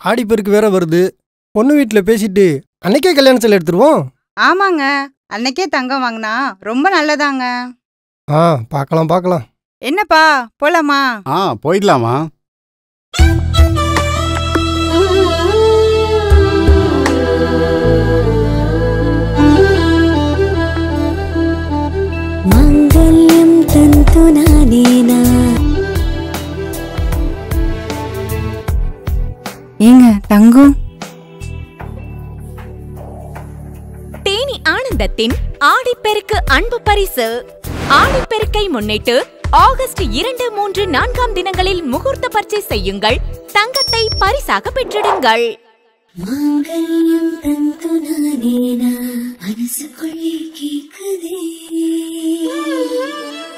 ஆடிப்பெருக்கு வேற வருது பொண்ணு வீட்டில் பேசிட்டு அன்னைக்கே கல்யாணத்தில் எடுத்துருவோம் ஆமாங்க அன்னைக்கே தங்கம் வாங்கினா ரொம்ப நல்லதாங்க ஆ பார்க்கலாம் பார்க்கலாம் என்னப்பா போலாமா ஆ போயிடலாமா माङ्गल्यं तन्तुनानेन ஏங்க தங்கம் தேனி ஆனந்தத்தின் ஆடிப்பெருக்கு அன்பு பரிசு ஆடிப்பெருக்கை முன்னிட்டு ஆகஸ்ட் இரண்டு மூன்று நான்காம் தினங்களில் முகூர்த்த பர்ச்சை செய்யுங்கள் தங்கத்தை பரிசாக பெற்றிடுங்கள் माङ्गल्यं तन्तुनानेन मनसुकुळे केकदे